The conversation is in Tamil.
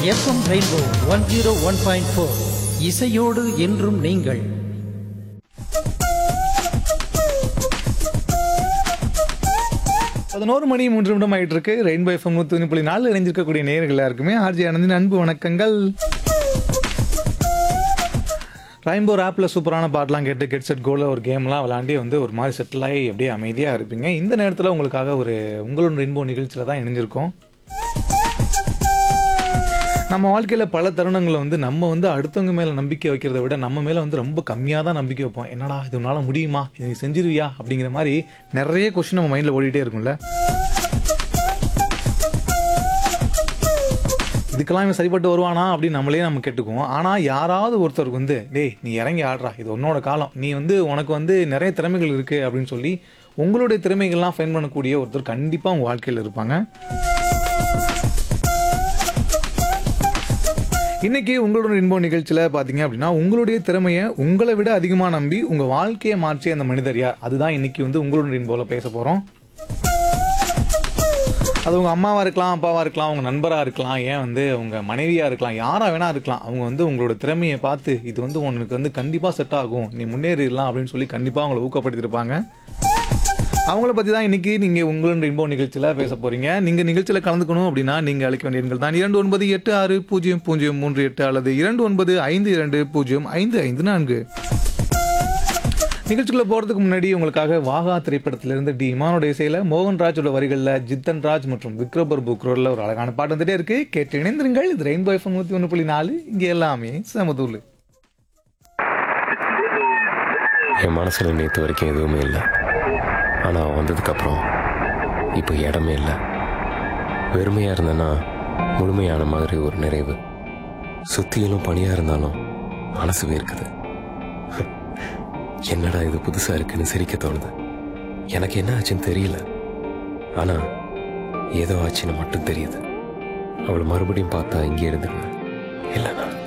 FM rainbow one zero one point four இசையோடு என்றும் நீங்கள் பதினோரு மணி மூன்று நிமிடம் ஆயிட்டு இருக்கு ரெயின்போ எஃப்எம் நூத்தி புள்ளி நாலு இணைஞ்சிருக்கக்கூடிய நேர்கள் எல்லாருக்குமே ஆர்ஜி ஆனந்தின் அன்பு வணக்கங்கள் ரெயின்போ ஆப்பில் சூப்பரான பாட்டெலாம் கேட்டு கெட் செட் கோல ஒரு கேம்லாம் விளாண்டி வந்து ஒரு மாதிரி செட்டில் ஆகி அப்படியே அமைதியாக இருப்பீங்க இந்த நேரத்தில் உங்களுக்காக ஒரு உங்களோட ரெயின்போ நிகழ்ச்சியில் தான் இணைஞ்சிருக்கோம் நம்ம வாழ்க்கையில் பல தருணங்களை வந்து நம்ம வந்து அடுத்தவங்க மேலே நம்பிக்கை வைக்கிறத விட நம்ம மேலே வந்து ரொம்ப கம்மியாக தான் நம்பிக்கை வைப்போம் என்னடா இது உன்னால் முடியுமா இது நீ செஞ்சிருவியா அப்படிங்கிற மாதிரி நிறைய கொஷின் நம்ம மைண்டில் ஓடிட்டே இருக்கும்ல இதுக்கெல்லாம் இவன் சரிப்பட்டு வருவானா அப்படின்னு நம்மளே நம்ம கேட்டுக்குவோம் ஆனால் யாராவது ஒருத்தருக்கு வந்து டேய் நீ இறங்கி ஆடுறா இது உன்னோட காலம் நீ வந்து உனக்கு வந்து நிறைய திறமைகள் இருக்குது அப்படின்னு சொல்லி உங்களுடைய திறமைகள்லாம் ஃபைன் பண்ணக்கூடிய ஒருத்தர் கண்டிப்பாக உங்கள் வாழ்க்கையில் இருப்பாங்க இன்னைக்கு உங்களோட இன்போ நிகழ்ச்சியில் பார்த்தீங்க அப்படின்னா உங்களுடைய திறமையை உங்களை விட அதிகமாக நம்பி உங்கள் வாழ்க்கையை மாற்றிய அந்த மனிதர் யார் அதுதான் இன்னைக்கு வந்து உங்களோட இன்போவில் பேச போகிறோம் அது உங்கள் அம்மாவாக இருக்கலாம் அப்பாவாக இருக்கலாம் உங்கள் நண்பராக இருக்கலாம் ஏன் வந்து உங்கள் மனைவியாக இருக்கலாம் யாராக வேணா இருக்கலாம் அவங்க வந்து உங்களோட திறமையை பார்த்து இது வந்து உனக்கு வந்து கண்டிப்பாக செட் ஆகும் நீ முன்னேறிடலாம் அப்படின்னு சொல்லி கண்டிப்பாக அவங்கள ஊக்கப்படுத்தியிருப்பாங்க அவங்கள பற்றி தான் இன்னைக்கு நீங்கள் உங்களோட இன்போ நிகழ்ச்சியில் பேச போகிறீங்க நீங்கள் நிகழ்ச்சியில் கலந்துக்கணும் அப்படின்னா நீங்கள் அழைக்க வேண்டிய எண்கள் தான் இரண்டு ஒன்பது எட்டு ஆறு பூஜ்ஜியம் பூஜ்ஜியம் மூன்று எட்டு அல்லது இரண்டு ஒன்பது ஐந்து இரண்டு பூஜ்ஜியம் ஐந்து ஐந்து நான்கு நிகழ்ச்சிக்குள்ள போகிறதுக்கு முன்னாடி உங்களுக்காக வாகா திரைப்படத்திலிருந்து டி இமானோட இசையில் மோகன்ராஜோட வரிகளில் ஜித்தன் ராஜ் மற்றும் விக்ரபர் புக்ரோரில் ஒரு அழகான பாட்டு வந்துட்டே இருக்கு கேட்டு இணைந்திருங்கள் இது ரெயின்போ எஃப்எம் நூற்றி ஒன்று புள்ளி நாலு இங்கே எல்லாமே சமதூள் என் மனசுல நேற்று வரைக்கும் எதுவுமே இல்லை ஆனால் அவன் வந்ததுக்கப்புறம் இப்போ இடமே இல்லை வெறுமையாக இருந்தேன்னா முழுமையான மாதிரி ஒரு நிறைவு சுத்தியிலும் பணியாக இருந்தாலும் மனசு வேர்க்குது என்னடா இது புதுசாக இருக்குன்னு சிரிக்க தோணுது எனக்கு என்ன ஆச்சுன்னு தெரியல ஆனால் ஏதோ ஆச்சுன்னு மட்டும் தெரியுது அவளை மறுபடியும் பார்த்தா இங்கே இருந்துருவேன் இல்லைண்ணா